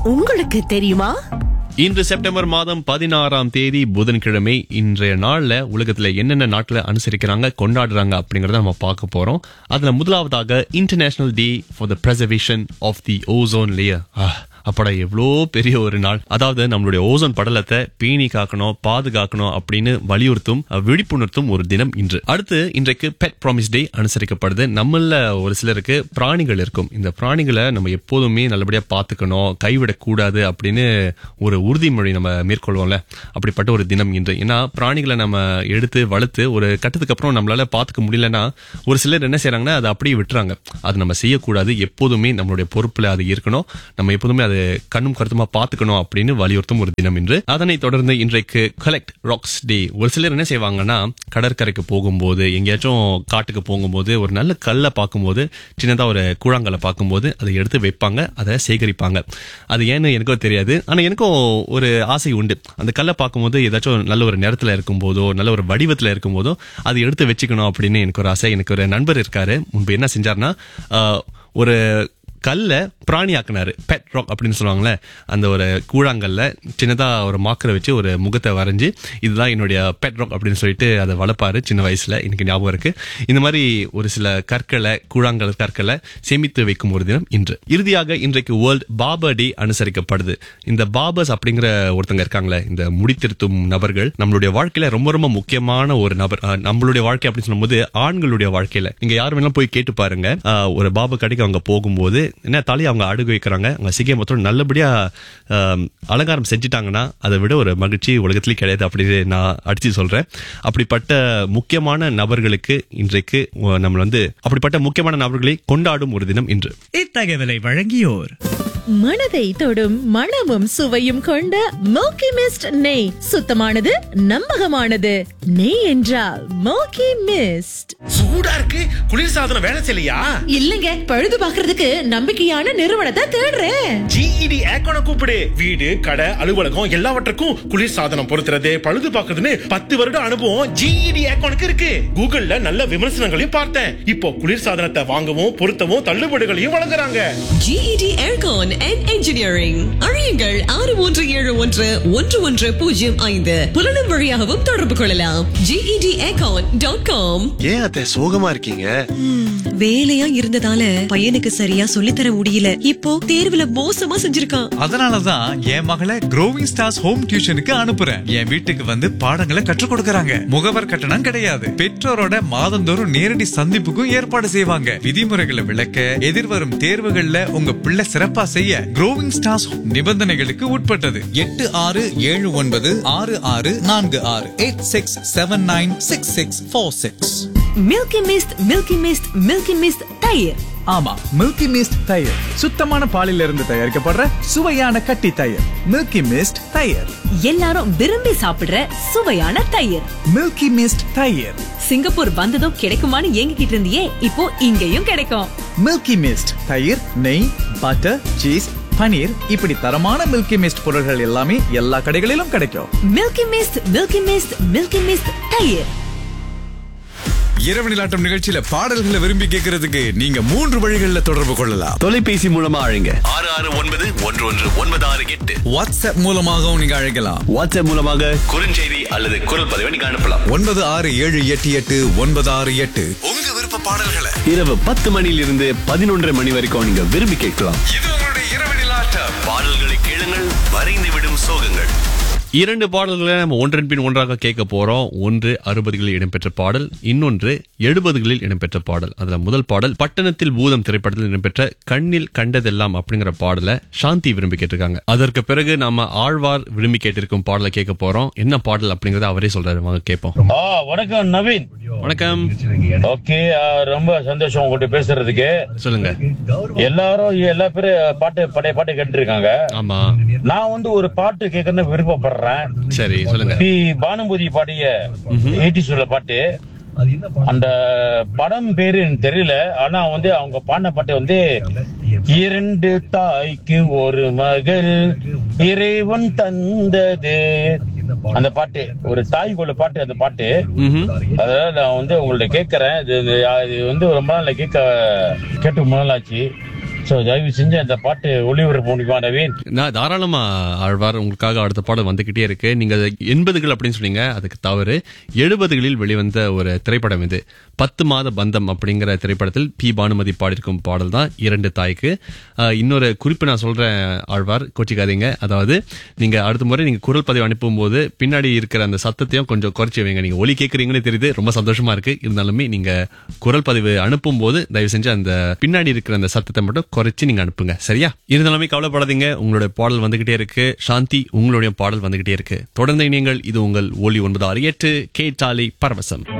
உங்களுக்கு தெரியுமா இன்று செப்டம்பர் மாதம் பதினாறாம் தேதி புதன்கிழமை இன்றைய நாள்ல உலகத்துல என்னென்ன நாட்களை அனுசரிக்கிறாங்க கொண்டாடுறாங்க அப்படிங்கறத நம்ம பார்க்க போறோம் அதுல முதலாவதாக international day for the preservation of the ozone layer அப்படா எவ்வளோ பெரிய ஒரு நாள் அதாவது நம்மளுடைய ஓசோன் படலத்தை பேணி காக்கணும் பாதுகாக்கணும் அப்படின்னு வலியுறுத்தும் அஹ், விழிப்புணர்த்தும் ஒரு தினம் இன்று அடுத்து இன்றைக்கு பெட் ப்ராமிஸ் டே அனுசரிக்கப்படுது நம்மள ஒரு சிலருக்கு பிராணிகள் இருக்கும் இந்த பிராணிகளை நம்ம எப்போதுமே நல்லபடியா பார்த்துக்கணும் கைவிடக்கூடாது அப்படின்னு ஒரு உறுதிமொழி நம்ம மேற்கொள்வோம்ல அப்படிப்பட்ட ஒரு தினம் இன்று ஏன்னா பிராணிகளை நம்ம எடுத்து வளர்த்து ஒரு கட்டத்துக்கு அப்புறம் நம்மளால பார்த்துக்க முடியலன்னா ஒரு சிலர் என்ன செய்றாங்கன்னா அதை அப்படியே விட்டுறாங்க அது நம்ம செய்யக்கூடாது எப்போதுமே நம்மளுடைய பொறுப்புல அது இருக்கணும் நம்ம எப்போதுமே அது கண்ணும் கருத்துமா பார்த்துக்கணும் அப்படின்னு வலியுறுத்தும் ஒரு தினம் இன்று அதனைத் தொடர்ந்து இன்றைக்கு கலெக்ட் ராக்ஸ் டே ஒரு சிலர் என்ன செய்வாங்கன்னா கடற்கரைக்கு போகும்போது எங்கேயாச்சும் காட்டுக்கு போகும்போது ஒரு நல்ல கல்லை பார்க்கும்போது சின்னதா ஒரு கூழாங்கல்லை பார்க்கும்போது அதை எடுத்து வைப்பாங்க அதை சேகரிப்பாங்க அது ஏன்னு எனக்கும் தெரியாது ஆனா எனக்கும் ஒரு ஆசை உண்டு அந்த கல்லை பார்க்கும்போது ஏதாச்சும் நல்ல ஒரு நேரத்துல இருக்கும்போதோ நல்ல ஒரு வடிவத்துல இருக்கும்போதோ அதை எடுத்து வச்சுக்கணும் அப்படின்னு எனக்கு ஒரு ஆசை எனக்கு ஒரு நண்பர் இருக்காரு முன்பு என்ன செஞ்சாருன்னா ஆஹ், ஒரு கல்லை பிராணியாக்குனாரு பெட் ராக் அப்படின்னு சொல்லுவாங்கல்ல அந்த ஒரு கூழாங்கல்ல சின்னதா ஒரு மாக்கரை வச்சு ஒரு முகத்தை வரைஞ்சு இதுதான் என்னுடைய பெட் ராக் அப்படின்னு சொல்லிட்டு அதை வளர்ப்பாரு சின்ன வயசுல எனக்கு ஞாபகம் இருக்கு இந்த மாதிரி ஒரு சில கற்களை கூழாங்கல் கற்களை சேமித்து வைக்கும் ஒரு தினம் இன்று இறுதியாக இன்றைக்கு வேர்ல்ட் பாபர் டே அனுசரிக்கப்படுது இந்த பாபர்ஸ் அப்படிங்கிற ஒருத்தங்க இருக்காங்களே இந்த முடித்திருத்தும் நபர்கள் நம்மளுடைய வாழ்க்கையில ரொம்ப ரொம்ப முக்கியமான ஒரு நபர் அஹ், நம்மளுடைய வாழ்க்கை அப்படின்னு சொல்லும்போது ஆண்களுடைய வாழ்க்கையில நீங்க யார் வேணாலும் போய் கேட்டு பாருங்க அஹ், ஒரு பாபு கடைக்கு அவங்க போகும்போது என்ன தலையை அவங்க அடுகு வைக்கிறாங்க அவங்க சிகை மொத்தம் நல்லபடியா அஹ், அலங்காரம் செஞ்சுட்டாங்கன்னா அதை விட ஒரு மகிழ்ச்சி உலகத்திலேயே கிடையாது அப்படின்னு நான் அடிச்சு சொல்றேன் அப்படிப்பட்ட முக்கியமான நபர்களுக்கு இன்றைக்கு அஹ், நம்ம வந்து அப்படிப்பட்ட முக்கியமான நபர்களை கொண்டாடும் ஒரு தினம் இன்று இத்தகவலை வழங்கியோர் மனதை தொடும் மணமும் சுவையும் கொண்ட மோக்கி மிஸ்ட் நெய் சுத்தமானது நம்பகமானது நெய் என்றால் மோக்கி மிஸ்ட் சூடா இருக்கு குளிர் சாதனம் வேலை செய்யலையா இல்லங்க பழுது பாக்குறதுக்கு நம்பிக்கையான நிறுவனத்தை தேடுறேன் ஜிஇடி ஏக்கோன கூப்பிடு வீடு கடை அலுவலகம் எல்லாவற்றுக்கும் குளிர் சாதனம் பொருத்துறது பழுது பார்க்கறதுன்னு பத்து வருட அனுபவம் ஜிஇடி ஏக்கோனுக்கு இருக்கு கூகுள்ல நல்ல விமர்சனங்களையும் பார்த்தேன் இப்போ குளிர் சாதனத்தை வாங்கவும் பொருத்தவும் தள்ளுபடிகளையும் வழங்குறாங்க GED Aircon and Engineering அழியுங்கள் ஆறு மூன்று ஏழு ஒன்று ஒன்று ஒன்று பூஜ்ஜியம் ஐந்து புலனும் வழியாகவும் தொடர்பு கொள்ளலாம் GED Aircon டாட் காம் ஏன் அத்தை சோகமா இருக்கீங்க வேலையா இருந்ததால பையனுக்கு சரியா சொல்லித்தர முடியல இப்போ தேர்வுல மோசமா செஞ்சிருக்கான் அதனாலதான் என் மகளை க்ரோவிங் ஸ்டார்ஸ் ஹோம் டியூஷனுக்கு அனுப்புறேன் என் வீட்டுக்கு வந்து பாடங்களை கற்றுக் கொடுக்கறாங்க முகவர் கட்டணம் கிடையாது பெற்றோரோட மாதந்தோறும் நேரடி சந்திப்புக்கும் ஏற்பாடு செய்வாங்க விதிமுறைகளை விளக்க எதிர்வரும் தேர்வுகள்ல உங்க பிள்ளை சிறப்பா செய்ய க்ரோவிங் ஸ்டார்ஸ் நிபந்தனைகளுக்கு உட்பட்டது எட்டு ஆறு ஏழு ஒன்பது ஆறு ஆறு நான்கு ஆறு eight six seven nine six six four six milky mist milky mist milky mist தயிர் ஆமா மில்கி மிஸ்ட் தயிர் சுத்தமான பாலில் இருந்து தயாரிக்கப்படுற சுவையான கட்டி தயிர் மில்கி மிஸ்ட் தயிர் எல்லாரும் விரும்பி சாப்பிடுற சுவையான தயிர் மில்கி மிஸ்ட் தயிர் சிங்கப்பூர் வந்ததும் கிடைக்குமான்னு ஏங்கிக்கிட்டு இருந்தியே இப்போ இங்கேயும் கிடைக்கும் மில்கி மிஸ்ட் தயிர் நெய் பட்டர் சீஸ் பனீர் இப்படி தரமான மில்கி மிஸ்ட் பொருட்கள் எல்லாமே எல்லா கடைகளிலும் கிடைக்கும் milky mist milky mist milky mist தயிர் இரவு நிலாட்டம் நிகழ்ச்சியில பாடல்களை விரும்பி கேட்கறதுக்கு நீங்க மூன்று வழிகளில் தொடர்பு கொள்ளலாம் தொலைபேசி மூலமா அழைங்க ஆறு ஆறு ஒன்பது ஒன்று ஒன்று ஒன்பது ஆறு எட்டு வாட்ஸ்அப் மூலமாகவும் நீங்க அழைக்கலாம் வாட்ஸ்அப் மூலமாக குறுஞ்செய்தி அல்லது குரல் பதிவை நீங்க அனுப்பலாம் ஒன்பது ஆறு ஏழு எட்டு எட்டு ஒன்பது ஆறு எட்டு உங்க விருப்ப பாடல்களை இரவு பத்து மணியிலிருந்து பதினொன்றரை மணி வரைக்கும் நீங்க விரும்பி கேட்கலாம் இது உங்களுடைய இரவு நிலாட்டம் பாடல்களை கேளுங்கள் வரைந்து விடும் சோகங்கள் இரண்டு பாடல்களை நம்ம ஒன்றன் பின் ஒன்றாக கேட்க போறோம் ஒன்று அறுபதுகளில் இடம்பெற்ற பாடல் இன்னொன்று எழுபதுகளில் இடம்பெற்ற பாடல் அதுல முதல் பாடல் பட்டணத்தில் பூதம் திரைப்படத்தில் இடம்பெற்ற கண்ணில் கண்டதெல்லாம் அப்படிங்கிற பாடலை சாந்தி விரும்பி கேட்டிருக்காங்க அதற்கு பிறகு நாம ஆழ்வார் விரும்பி கேட்டிருக்கும் பாடலை கேட்க போறோம் என்ன பாடல் அப்படிங்கறத அவரே சொல்றாரு வாங்க கேட்போம் ஆ வணக்கம் நவீன் வணக்கம் ஓகே ரொம்ப சந்தோஷம் உங்ககிட்ட பேசுறதுக்கு சொல்லுங்க எல்லாரும் எல்லா பேரும் பாட்டு பழைய பாட்டு கேட்டு இருக்காங்க ஆமா நான் வந்து ஒரு பாட்டு கேட்கறதுன்னு விருப்பப்படுறேன் சரி சொல்லுங்க பி பானுபதி பாடிய எயிட்டி சொல்ல பாட்டு அந்த படம் பேரு எனக்கு தெரியல ஆனா வந்து அவங்க பாடின பாட்டு வந்து இரண்டு தாய்க்கு ஒரு மகள் இறைவன் தந்தது அந்த பாட்டு ஒரு தாய்க்குள்ள பாட்டு அந்த பாட்டு ம்ஹும். அதாவது நான் வந்து உங்கள்ட்ட கேட்கறேன் இது இது இது வந்து ரொம்ப நாள் கேட்க கேட்டு ரொம்ப நாள் ஆச்சு சோ தயவு செஞ்சு அந்த பாட்டு ஒளிபரப்பு முடியுமா நவீன் நான் தாராளமா ஆழ்வார் உங்களுக்காக அடுத்த பாடல் வந்துகிட்டே இருக்கு நீங்க எண்பதுகள் அப்படின்னு சொன்னீங்க அதுக்கு தவறு எழுபதுகளில் வெளிவந்த ஒரு திரைப்படம் இது பத்து மாத பந்தம் அப்படிங்கிற திரைப்படத்தில் பி பானுமதி பாடியிருக்கும் பாடல் தான் இரண்டு தாய்க்கு ஆஹ், இன்னொரு குறிப்பு நான் சொல்றேன் ஆழ்வார் கோச்சிக்காதீங்க அதாவது நீங்க அடுத்த முறை நீங்க குரல் பதிவு அனுப்பும் போது பின்னாடி இருக்கிற அந்த சத்தத்தையும் கொஞ்சம் குறைச்சி வைங்க நீங்க ஒலி கேட்கறீங்கன்னு தெரியுது ரொம்ப சந்தோஷமா இருக்கு இருந்தாலுமே நீங்க குரல் பதிவு அனுப்பும் போது தயவு செஞ்சு அந்த பின்னாடி இருக்கிற அந்த சத்தத்தை மட்டும் குறைச்சு நீங்க அனுப்புங்க சரியா இருந்தாலுமே கவலைப்படாதீங்க உங்களுடைய பாடல் வந்துகிட்டே இருக்கு சாந்தி உங்களுடைய பாடல் வந்துகிட்டே இருக்கு தொடர்ந்து நீங்கள் இது உங்கள் ஒலி ஒன்பது ஆறு எட்டு கேட்டாலி பரவசம்